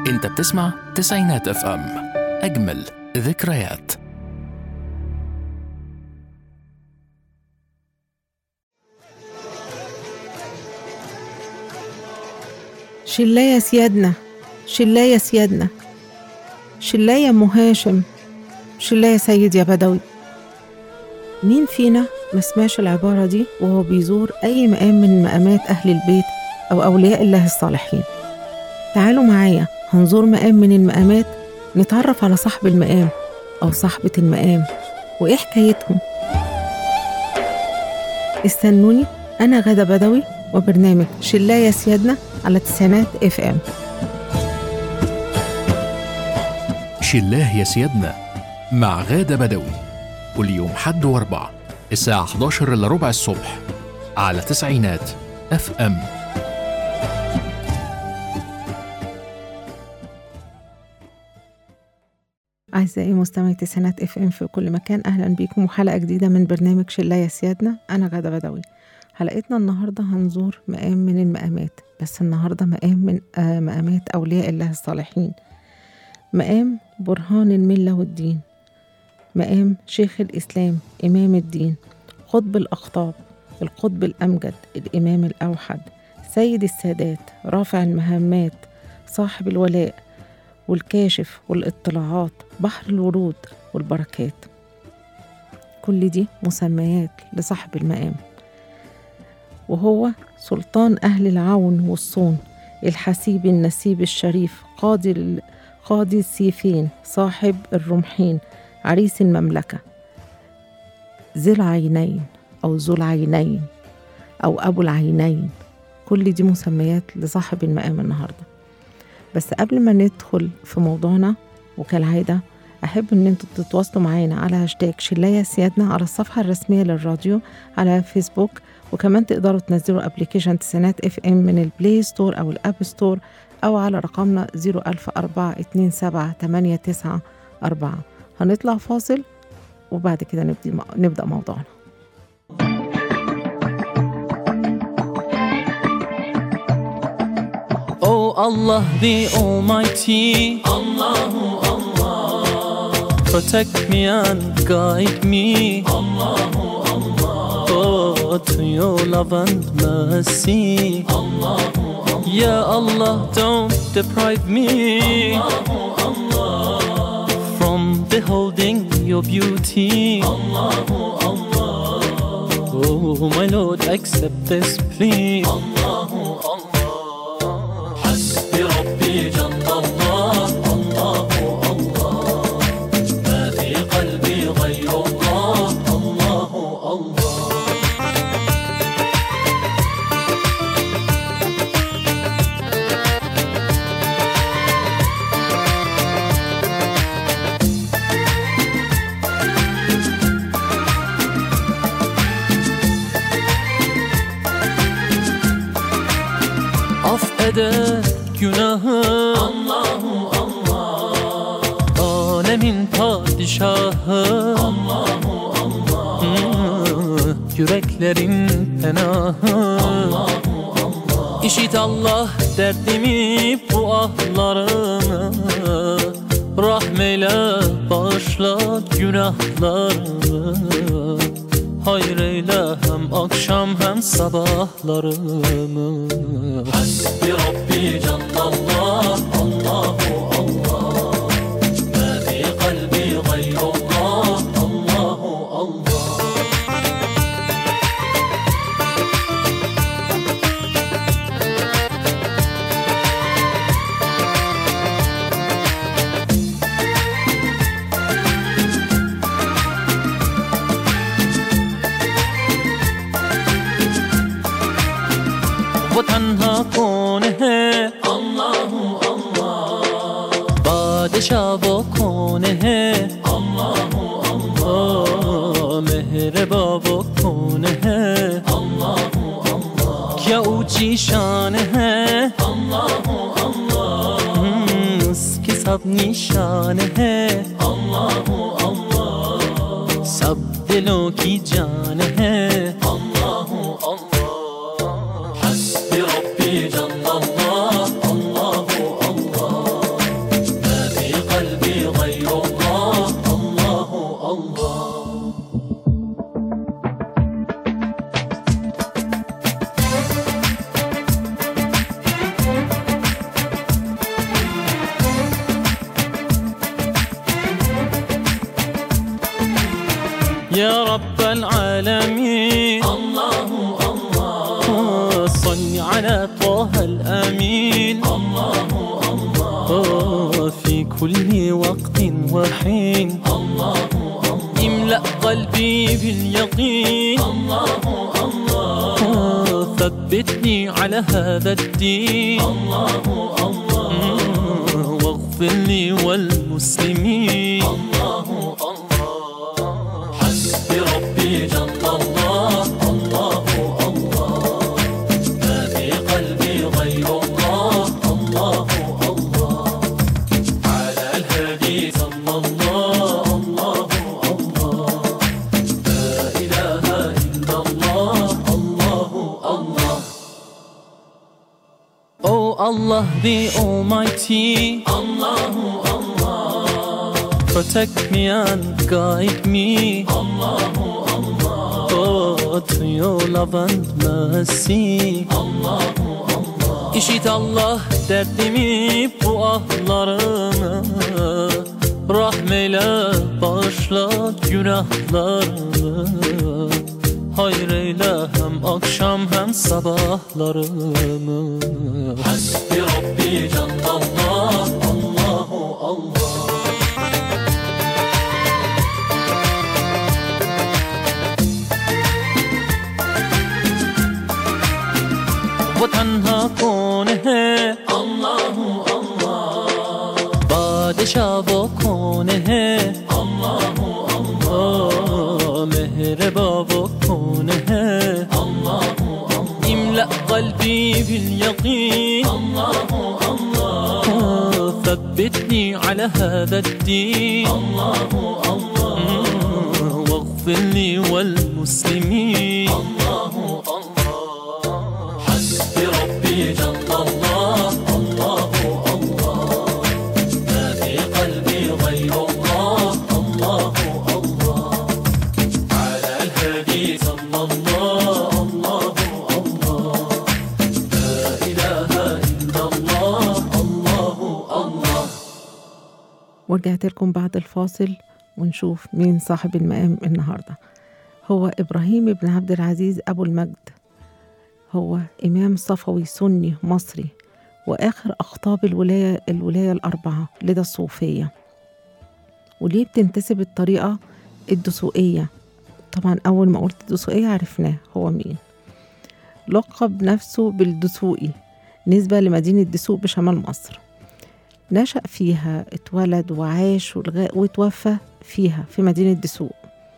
انت بتسمع تسعينات اف ام اجمل ذكريات شلاية سيادنا شلاية سيادنا شلاية أم هاشم شلاية سيد يا بدوي مين فينا ما سمعش العبارة دي وهو بيزور أي مقام من مقامات أهل البيت أو أولياء الله الصالحين تعالوا معايا هنزور مقام من المقامات نتعرف على صاحب المقام أو صاحبة المقام وإيه حكايتهم استنوني أنا غادة بدوي وبرنامج شلاية سيادنا على تسعينات اف ام شلاه يا سيادنا مع غادة بدوي كل يوم حد واربع الساعة 11 إلا ربع الصبح على تسعينات اف ام أعزائي مستمعي تسعينات اف ام في كل مكان أهلا بيكم وحلقة جديدة من برنامج شلاية سيادنا أنا غادة بدوي حلقتنا النهاردة هنزور مقام من المقامات بس النهاردة مقام من آه مقامات أولياء الله الصالحين مقام برهان الملة والدين مقام شيخ الإسلام إمام الدين قطب الأقطاب القطب الأمجد الإمام الأوحد سيد السادات رافع المهمات صاحب الولاء والكاشف والاطلاعات بحر الورود والبركات كل دي مسميات لصاحب المقام وهو سلطان أهل العون والصون الحسيب النسيب الشريف قاضي ال- قاضي السيفين صاحب الرمحين عريس المملكة ذي العينين أو ذو العينين أو أبو العينين كل دي مسميات لصاحب المقام النهارده بس قبل ما ندخل في موضوعنا وكالعادة أحب إن انتوا تتواصلوا معانا على هاشتاج شلاية سيادنا على الصفحة الرسمية للراديو على فيسبوك وكمان تقدروا تنزلوا ابلكيشن تسعينات اف ام من البلاي ستور أو الأب ستور أو على رقمنا 010427894 هنطلع فاصل وبعد كده نبدي نبدأ موضوعنا Oh Allah the Almighty Allahu Allah Protect me and guide me Allahu Allah Oh to your love and mercy Allahu Allah Ya Allah don't deprive me Allahu Allah From beholding your beauty Allahu Allah Oh my Lord accept this plea Allahu Allah حسبي ربي جل الله الله الله ما في قلبي غير الله الله الله Af eder günahı Allahu Allah Alemin padişahı Allahu Allah Yüreklerin penahı Allahu Allah İşit Allah derdimi bu ahlarımı Rahmeyle bağışla günahlarımı Hayır eyle hem akşam hem sabahlarımı Hasbi Rabbi Cellallah Allahu Allah Ma fi kalbi gayrullah Allahu Allah वो तन्हा कौन है अल्लाह अल्लाह बादशाह वो कौन है अल्लाह अल्लाह मेहरबा वो कौन है अल्लाह अल्लाह क्या ऊंची शान है अल्लाह अल्लाह उसकी सब निशान है अल्लाह अल्लाह सब दिलों की जान है अल्लाह अल्लाह حسبي ربي جل الله الله الله يا رب العالمين الله الله صل على طه الأمين الله الله في كل وقت وحين الله الله املأ قلبي باليقين الله الله ثبتني على هذا الدين الله الله واغفر لي والمسلمين الله الله حسبي ربي جل الله الله الله ما في قلبي غير الله الله الله على الهادي صلى الله الله الله لا إله إلا الله الله الله Oh Allah the Almighty Allahu Allah Protect me and guide me Allahu Allah Oh to your love and mercy Allahu Allah İşit Allah derdimi bu ahlarımı Rahmeyle bağışla günahlarımı Hayır eyle hem akşam hem sabahlarımı Hasbi Rabbi Canlallah Allahu Allah वो तन्हा कौन है अल्लाह अल्लाह बादशाह वो कौन है अल्लाह अल्लाह मेहरबा वो कौन है अल्लाह अल्लाह इमला قلبي باليقين الله الله ثبتني على هذا الدين الله الله واغفر لي والمسلمين الله الله حسبي ربي جل الله الله الله ما في قلبي غير الله الله الله على الهادي صلى الله الله الله لا إله إلا الله الله الله ورجعت لكم بعد الفاصل ونشوف مين صاحب المقام النهارده هو إبراهيم بن عبد العزيز أبو المجد هو إمام صفوي سني مصري وآخر أقطاب الولاية الولاية الأربعة لدى الصوفية وليه بتنتسب الطريقة الدسوقية طبعا أول ما قلت الدسوقية عرفناه هو مين لقب نفسه بالدسوقي نسبة لمدينة دسوق بشمال مصر نشأ فيها اتولد وعاش والغا- وتوفى فيها في مدينة دسوق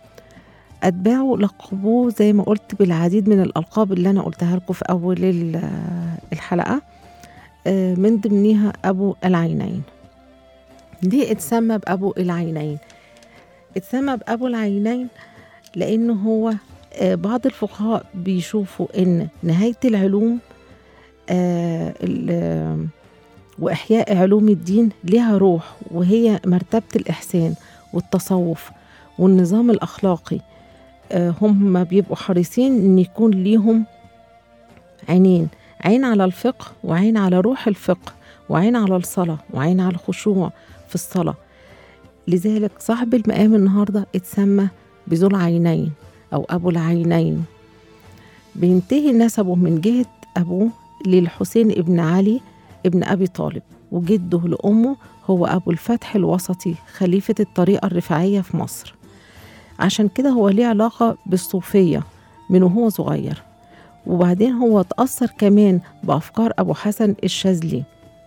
أتباعه لقبوه زي ما قلت بالعديد من الألقاب اللي أنا قلتها لكم في أول ال- الحلقة آه، من ضمنها أبو العينين ليه اتسمى بأبو العينين اتسمى بأبو العينين لأنه هو آه، بعض الفقهاء بيشوفوا إن نهاية العلوم آه، ال- وإحياء علوم الدين لها روح وهي مرتبة الإحسان والتصوف والنظام الأخلاقي آه، هم بيبقوا حريصين إن يكون ليهم عينين عين على الفقه وعين على روح الفقه وعين على الصلاة وعين على الخشوع في الصلاة لذلك صاحب المقام النهاردة اتسمى بذو العينين أو أبو العينين بينتهي نسبه من جهة أبوه للحسين ابن علي ابن أبي طالب وجده لأمه هو أبو الفتح الوسطي خليفة الطريقة الرفاعية في مصر عشان كده هو ليه علاقة بالصوفية من وهو صغير وبعدين هو اتأثر كمان بأفكار أبو حسن الشاذلي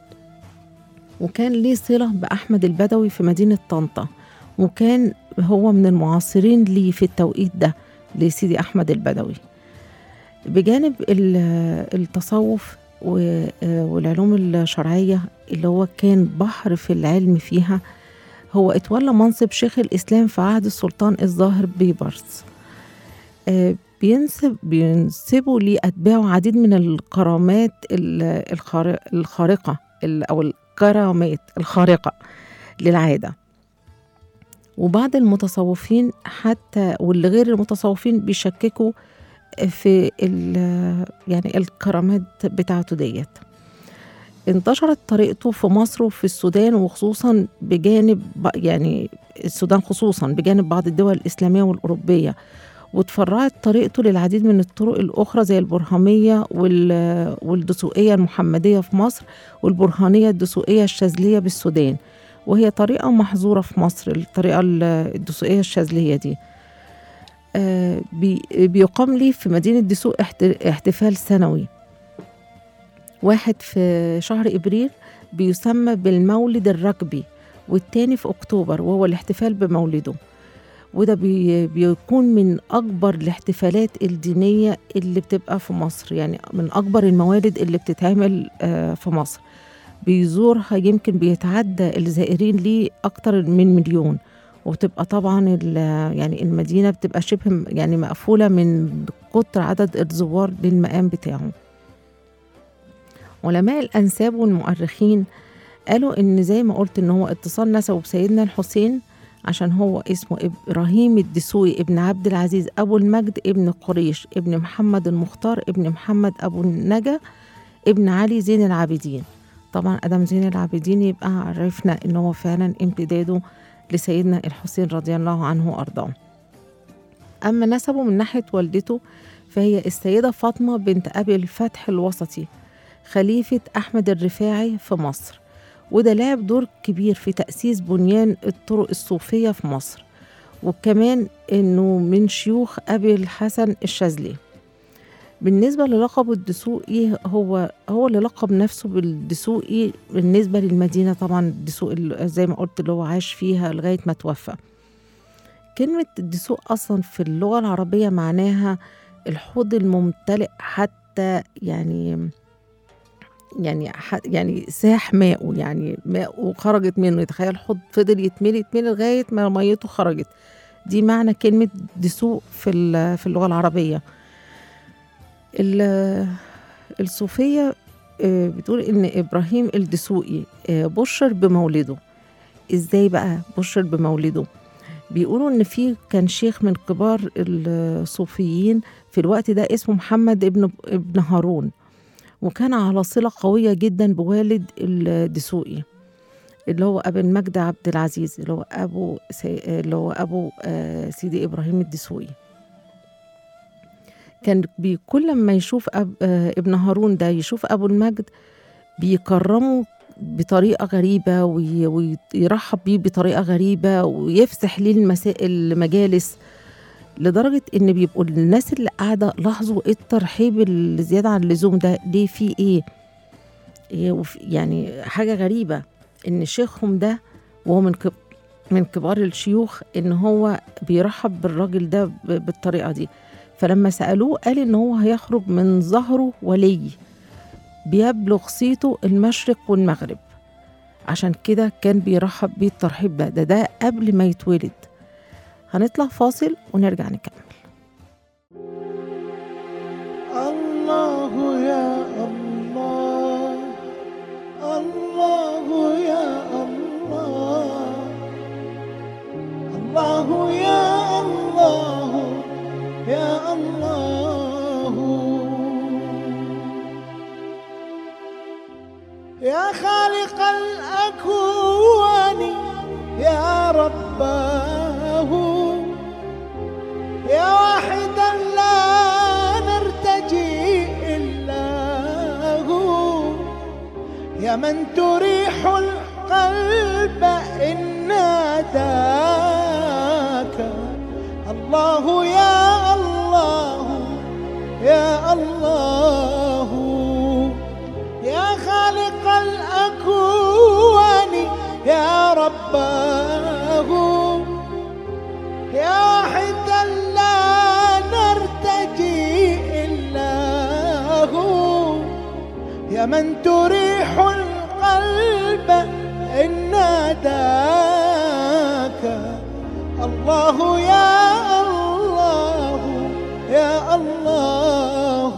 وكان ليه صلة بأحمد البدوي في مدينة طنطا وكان هو من المعاصرين ليه في التوقيت ده لسيدي أحمد البدوي بجانب ال- التصوف و- والعلوم الشرعية اللي هو كان بحر في العلم فيها هو اتولى منصب شيخ الإسلام في عهد السلطان الظاهر بيبرس آه، بينسب بينسبوا لأتباعه عديد من الكرامات ال- الخار- الخارقة ال- أو الكرامات الخارقة للعادة وبعض المتصوفين حتى واللي غير المتصوفين بيشككوا في ال- يعني الكرامات بتاعته ديت انتشرت طريقته في مصر وفي السودان وخصوصا بجانب يعني السودان خصوصا بجانب بعض الدول الإسلامية والأوروبية وتفرعت طريقته للعديد من الطرق الأخرى زي البرهامية وال- والدسوقية المحمدية في مصر والبرهانية الدسوقية الشاذلية بالسودان وهي طريقة محظورة في مصر الطريقة ال- الدسوقية الشاذلية دي آه، بي- بيقام لي في مدينة دسوق احت- احتفال سنوي واحد في شهر إبريل بيسمى بالمولد الركبي والتاني في أكتوبر وهو الاحتفال بمولده وده بي بيكون من أكبر الاحتفالات الدينية اللي بتبقى في مصر يعني من أكبر الموالد اللي بتتعمل آه، في مصر بيزورها يمكن بيتعدى الزائرين ليه أكتر من مليون وتبقى طبعا ال- يعني المدينة بتبقى شبه م- يعني مقفولة من كتر عدد الزوار للمقام بتاعه علماء الأنساب والمؤرخين قالوا إن زي ما قلت إن هو اتصال نسبه بسيدنا الحسين عشان هو اسمه إبراهيم الدسوقي ابن عبد العزيز أبو المجد ابن قريش ابن محمد المختار ابن محمد أبو النجا ابن علي زين العابدين طبعا أدم زين العابدين يبقى عرفنا إن هو فعلا امتداده لسيدنا الحسين رضي الله عنه وأرضاه أما نسبه من ناحية والدته فهي السيدة فاطمة بنت أبي الفتح الوسطي خليفة أحمد الرفاعي في مصر وده لعب دور كبير في تأسيس بنيان الطرق الصوفية في مصر وكمان إنه من شيوخ أبي الحسن الشاذلي بالنسبة للقب الدسوقي هو هو اللي لقب نفسه بالدسوقي بالنسبة للمدينة طبعا الدسوق اللي زي ما قلت اللي هو عاش فيها لغاية ما توفى كلمة الدسوق أصلا في اللغة العربية معناها الحوض الممتلئ حتى يعني يعني ح- يعني ساح ماءه يعني ماءه خرجت منه تخيل الحوض فضل يتملي يتملي لغايه ما ميته خرجت دي معنى كلمه دسوق في ال- في اللغه العربيه ال- الصوفيه آه، بتقول ان ابراهيم الدسوقي آه، بشر بمولده ازاي بقى بشر بمولده بيقولوا ان في كان شيخ من كبار الصوفيين في الوقت ده اسمه محمد ابن ابن هارون وكان على صلة قوية جدا بوالد الدسوقي اللي هو أبو المجد عبد العزيز اللي هو أبو سي... اللي هو أبو آه، سيدي إبراهيم الدسوقي كان بي كل ما يشوف أب... آه، ابن هارون ده يشوف أبو المجد بيكرمه بطريقة غريبة وي... ويرحب بيه بطريقة غريبة ويفسح ليه المسا... المجالس لدرجة إن بيبقوا الناس اللي قاعدة لاحظوا إيه الترحيب اللي زيادة عن اللزوم ده ليه في إيه؟ إيه وفي يعني حاجة غريبة إن شيخهم ده وهو من كب من كبار الشيوخ إن هو بيرحب بالراجل ده ب- بالطريقة دي فلما سألوه قال إن هو هيخرج من ظهره ولي بيبلغ صيته المشرق والمغرب عشان كده كان بيرحب بيه الترحيب ده ده ده قبل ما يتولد هنطلع فاصل ونرجع نكمل الله يا الله الله يا الله الله يا الله يا الله يا خالق الأكوان يا رباه يا واحدا لا نرتجي إلا هو يا من تريح القلب إن ناداك الله يا الله يا الله يا خالق الأكوان يا رباه يا واحدا لا نرتجي إلا هو يا من تريح القلب إن ناداك الله يا الله يا الله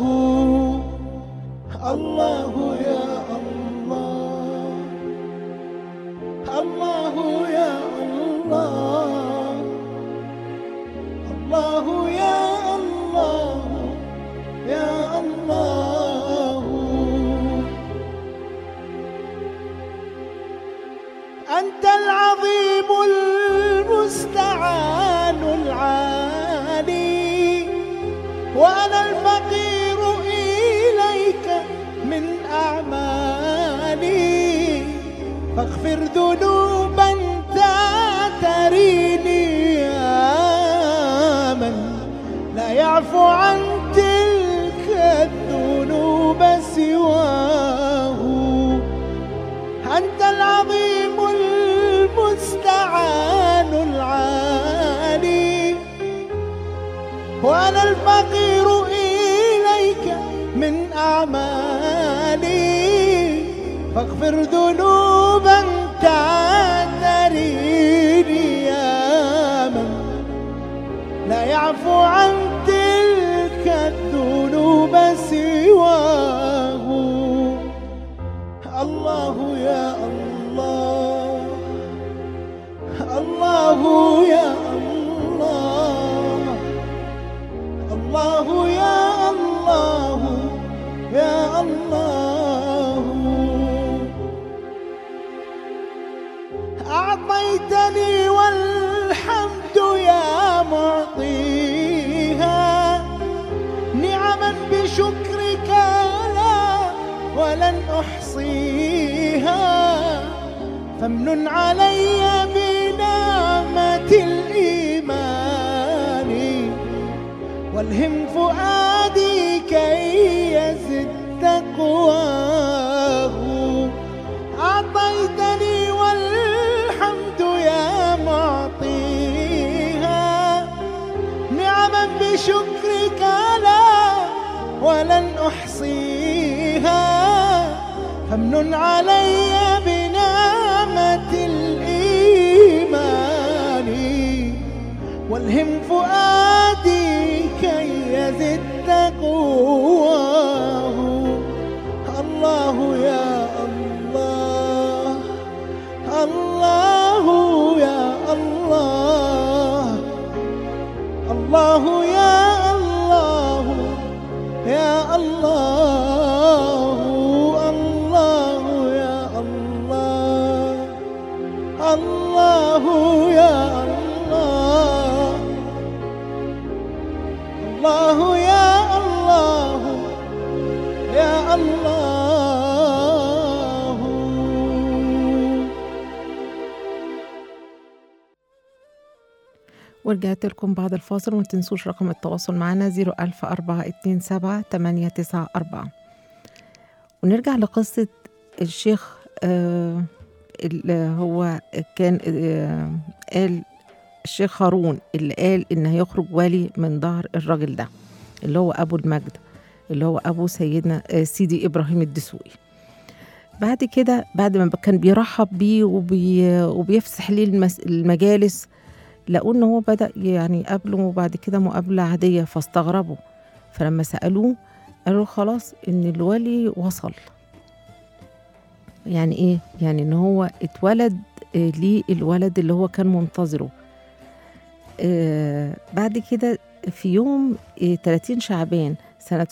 الله يا الله الله يا الله الله يا الله يا الله فاغفر ذنوبا تريني يا من لا يعفو عن تلك الذنوب سواه أنت العظيم المستعان العالي وأنا الفقير إليك من أعمالي فاغفر ذنوبا تعتريني يا من لا يعفو عن تلك الذنوب سواه الله يا الله الله يا الله الله يا الله يا الله أعطيتني والحمد يا معطيها نعما بشكرك لا ولن أحصيها فامنن علي بنعمة الإيمان والهم فؤادي كي يزد تقواه أعطيتني والحمد يا معطيها نعما بشكرك لا ولن أحصيها فامنن علي بنعمة الإيمان والهم فؤادي كي يزد تقواه الله يا الله الله يا الله الله يا الله يا الله الله يا الله الله يا الله الله يا الله يا الله ورجعت لكم بعد الفاصل وما تنسوش رقم التواصل معنا 00427 ونرجع لقصة الشيخ آه اللي هو كان آه قال الشيخ هارون اللي قال إن هيخرج ولي من ظهر الراجل ده اللي هو أبو المجد اللي هو أبو سيدنا آه سيدي إبراهيم الدسوقي بعد كده بعد ما كان بيرحب بيه وبي وبيفسح ليه المس- المجالس لقوا ان هو بدا يعني يقابله وبعد كده مقابله عاديه فاستغربوا فلما سالوه قالوا خلاص ان الولي وصل يعني ايه يعني ان هو اتولد آه، ليه الولد اللي هو كان منتظره آه بعد كده في يوم آه 30 شعبان سنة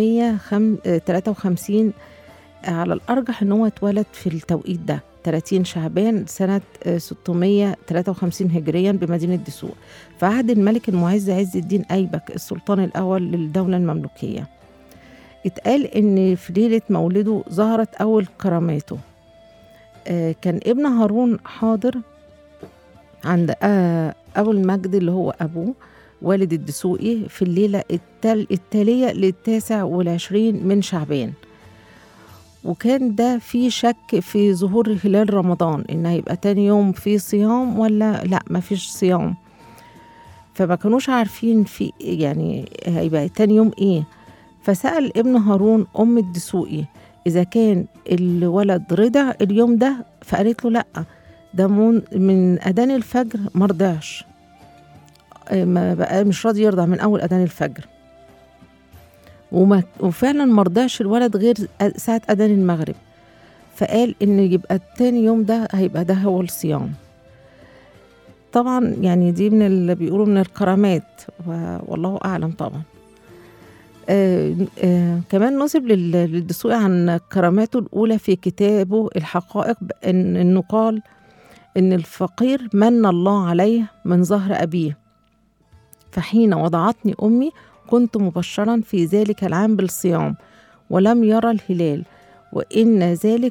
653 على الأرجح إن هو اتولد في التوقيت ده 30 شعبان سنة آه، 653 هجريا بمدينة دسوق في عهد الملك المعز عز الدين أيبك السلطان الأول للدولة المملوكية اتقال إن في ليلة مولده ظهرت أول كراماته آه، كان ابن هارون حاضر عند آه، أبو المجد اللي هو أبوه والد الدسوقي في الليلة التال التالية للتاسع والعشرين من شعبان وكان ده في شك في ظهور هلال رمضان ان هيبقى تاني يوم في صيام ولا لا ما فيش صيام فما كانوش عارفين في يعني هيبقى تاني يوم ايه فسأل ابن هارون أم الدسوقي إذا كان الولد رضع اليوم ده فقالت له لأ ده من, من أذان الفجر مرضعش آه، ما بقى مش راضي يرضع من أول أذان الفجر وما وفعلا مرضعش الولد غير ساعة أذان المغرب فقال إن يبقى التاني يوم ده هيبقى ده هو الصيام طبعا يعني دي من اللي بيقولوا من الكرامات و- والله أعلم طبعا آه آه كمان نسب لل- للدسوقي عن كراماته الأولى في كتابه الحقائق إن إنه قال إن الفقير من الله عليه من ظهر أبيه فحين وضعتني أمي كنت مبشرا في ذلك العام بالصيام ولم يرى الهلال وإن ذلك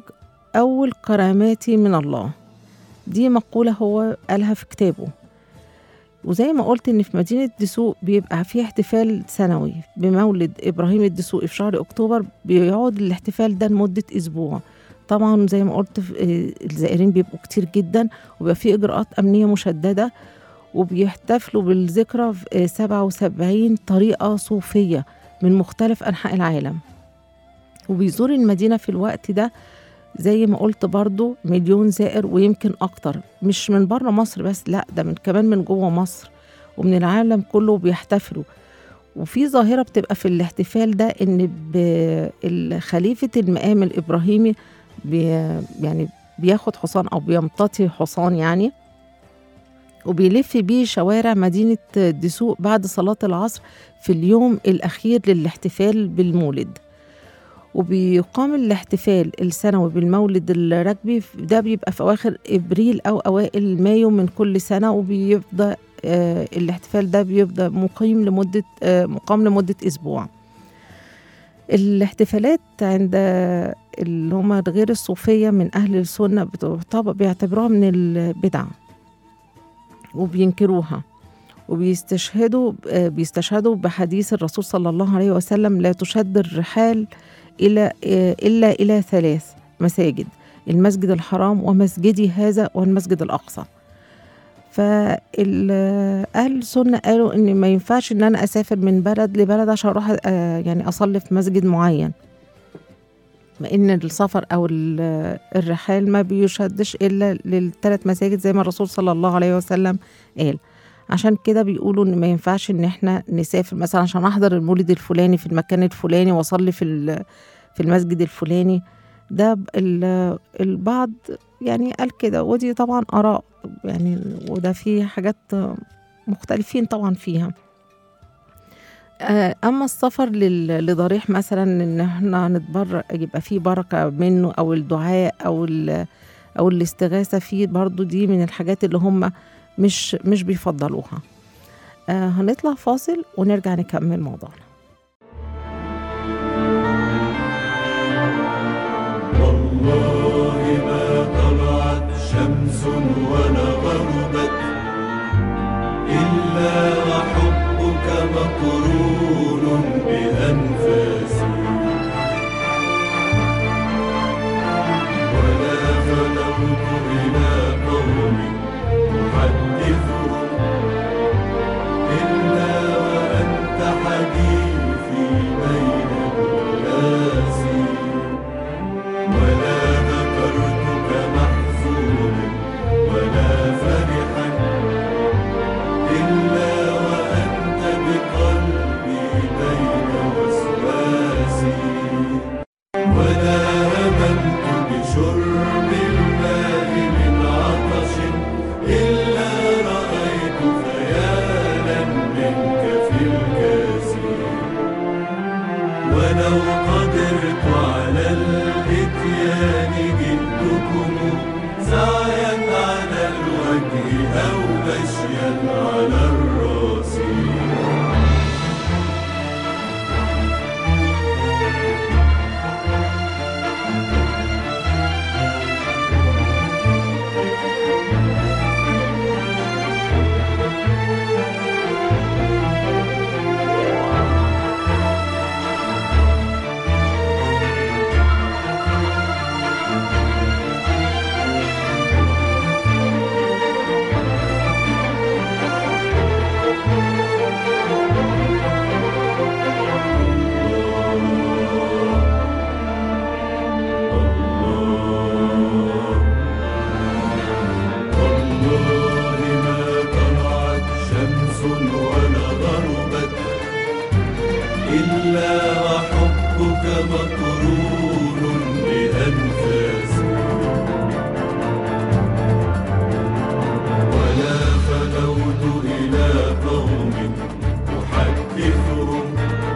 أول كراماتي من الله دي مقولة هو قالها في كتابه وزي ما قلت إن في مدينة دسوق بيبقى في احتفال سنوي بمولد إبراهيم الدسوقي في شهر أكتوبر بيقعد الاحتفال ده لمدة أسبوع طبعا زي ما قلت في- آه، الزائرين بيبقوا كتير جدا وبيبقى في إجراءات أمنية مشددة وبيحتفلوا بالذكرى في آه، 77 طريقة صوفية من مختلف أنحاء العالم وبيزور المدينة في الوقت ده زي ما قلت برضو مليون زائر ويمكن أكتر مش من بره مصر بس لا ده من كمان من جوه مصر ومن العالم كله بيحتفلوا وفي ظاهرة بتبقى في الاحتفال ده إن ب- ال- خليفة المقام الإبراهيمي بي يعني بياخد حصان أو بيمتطي حصان يعني وبيلف بيه شوارع مدينة دسوق بعد صلاة العصر في اليوم الأخير للاحتفال بالمولد وبيقام الاحتفال السنوي بالمولد الركبي ده بيبقى في أواخر إبريل أو أوائل مايو من كل سنة وبيفضل آه الاحتفال ده بيفضل مقيم لمدة آه مقام لمدة أسبوع الاحتفالات عند اللي هم غير الصوفية من أهل السنة بتعتبر بيعتبروها من البدع وبينكروها وبيستشهدوا آه، بيستشهدوا بحديث الرسول صلى الله عليه وسلم لا تشد الرحال إلى آه، إلا إلى ثلاث مساجد المسجد الحرام ومسجدي هذا والمسجد الأقصى فأهل السنة قالوا إن ما ينفعش إن أنا أسافر من بلد لبلد عشان أروح آه، يعني أصلي في مسجد معين ما إن السفر أو ال- الرحال ما بيشدش إلا للثلاث مساجد زي ما الرسول صلى الله عليه وسلم قال عشان كده بيقولوا ان ما ينفعش ان احنا نسافر مثلا عشان احضر المولد الفلاني في المكان الفلاني واصلي في ال- في المسجد الفلاني ده ب- ال- البعض يعني قال كده ودي طبعا اراء يعني وده في حاجات مختلفين طبعا فيها آه، اما السفر لل- لضريح مثلا ان احنا نتبرع يبقى فيه بركه منه او الدعاء او ال- او الاستغاثه فيه برضو دي من الحاجات اللي هم مش مش بيفضلوها آه هنطلع فاصل ونرجع نكمل موضوعنا والله ما طلعت شمس ولا غربت إلا وحبك مقرون بأنفاسي ولا خلوت إلى قوم أحدثهم إلا وأنت حديثي بين الناس ولا ذكرتك محزونا ولا فرحا إلا وأنت بقلبي بين وسواسي ولا هممت بشرب الماء من عطش إلا رأيت خيالا منك في الكاس ولو قدرت على الاتيان جئتكم سعيا على الوجه او مشيا على الراس والله ما طلعت شمس ولا غربت إلا وحبك مقرون بأنفاسي ولا خلوت إلى قوم أحدثهم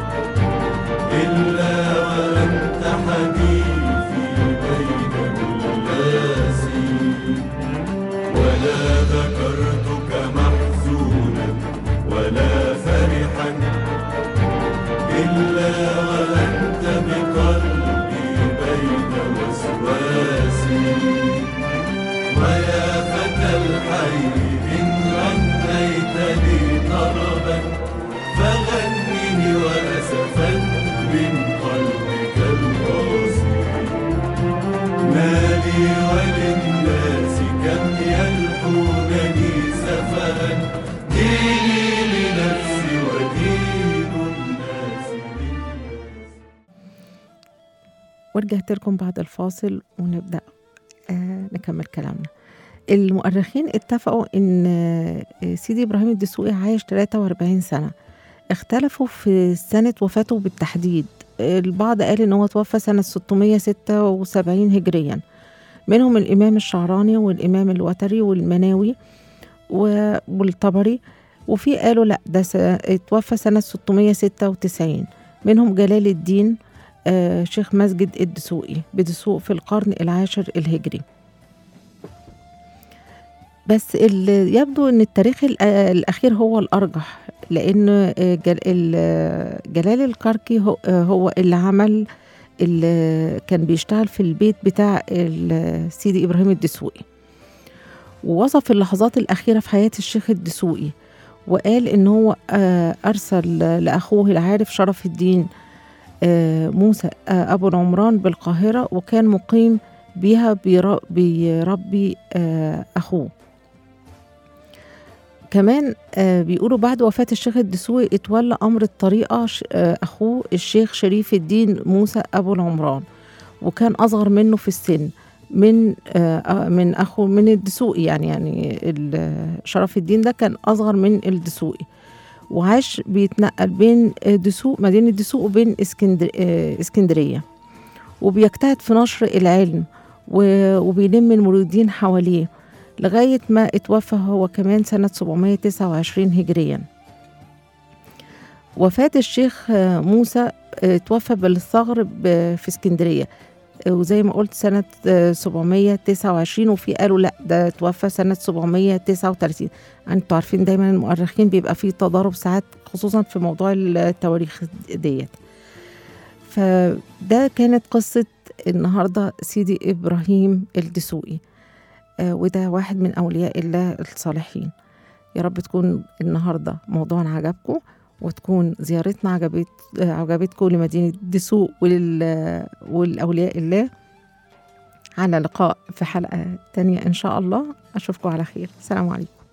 إلا وأنت حديثي بين الناس ولا ذكرتك محزونا ولا فرحا إلا وأنت بقلبي بين وسواسي القاسي ويا فتى الحي إن غنيت لي طربا فغنني وأسفا من قلبك القاسي ما لي وللناس كم يلحونني سفها ديني لنفسي ودين الناس للناس ورجعت لكم بعد الفاصل ونبدأ آه نكمل كلامنا المؤرخين اتفقوا ان آه، سيدي ابراهيم الدسوقي عايش 43 سنة اختلفوا في سنة وفاته بالتحديد البعض قال ان هو توفى سنة 676 هجريا منهم الامام الشعراني والامام الوتري والمناوي و- والطبري وفي قالوا لا ده س- اتوفى سنة 696 منهم جلال الدين آه، شيخ مسجد الدسوقي بدسوق في القرن العاشر الهجري بس اللي يبدو ان التاريخ الأ- الاخير هو الارجح لان آه، جل- ال- آه، جلال الكركي هو, آه، هو اللي عمل اللي كان بيشتغل في البيت بتاع ال- سيدي ابراهيم الدسوقي ووصف اللحظات الاخيره في حياه الشيخ الدسوقي وقال ان هو آه، ارسل لاخوه العارف شرف الدين آه، موسى آه، أبو العمران بالقاهرة وكان مقيم بيها بيرا- بيربي آه، أخوه كمان آه، بيقولوا بعد وفاة الشيخ الدسوقي اتولى أمر الطريقة ش- آه، أخوه الشيخ شريف الدين موسى أبو العمران وكان أصغر منه في السن من آه، آه، من أخو من الدسوقي يعني يعني ال- شرف الدين ده كان أصغر من الدسوقي وعاش بيتنقل بين دسوق مدينة دسوق وبين اسكندر... آه، اسكندرية وبيجتهد في نشر العلم و- وبيلم المريدين حواليه لغاية ما اتوفى هو كمان سنة 729 هجريا وفاة الشيخ آه، موسى آه، توفى بالثغر ب- في اسكندرية آه، وزي ما قلت سنة آه، 729 وفي قالوا لا ده توفى سنة 739 انتوا عارفين دايما المؤرخين بيبقى فيه تضارب ساعات خصوصا في موضوع التواريخ ديت فده كانت قصة النهاردة سيدي إبراهيم الدسوقي آه وده واحد من أولياء الله الصالحين يا رب تكون النهاردة موضوعنا عجبكم وتكون زيارتنا عجبت آه، عجبتكم لمدينة دسوق ولل والأولياء الله على لقاء في حلقة تانية إن شاء الله أشوفكم على خير السلام عليكم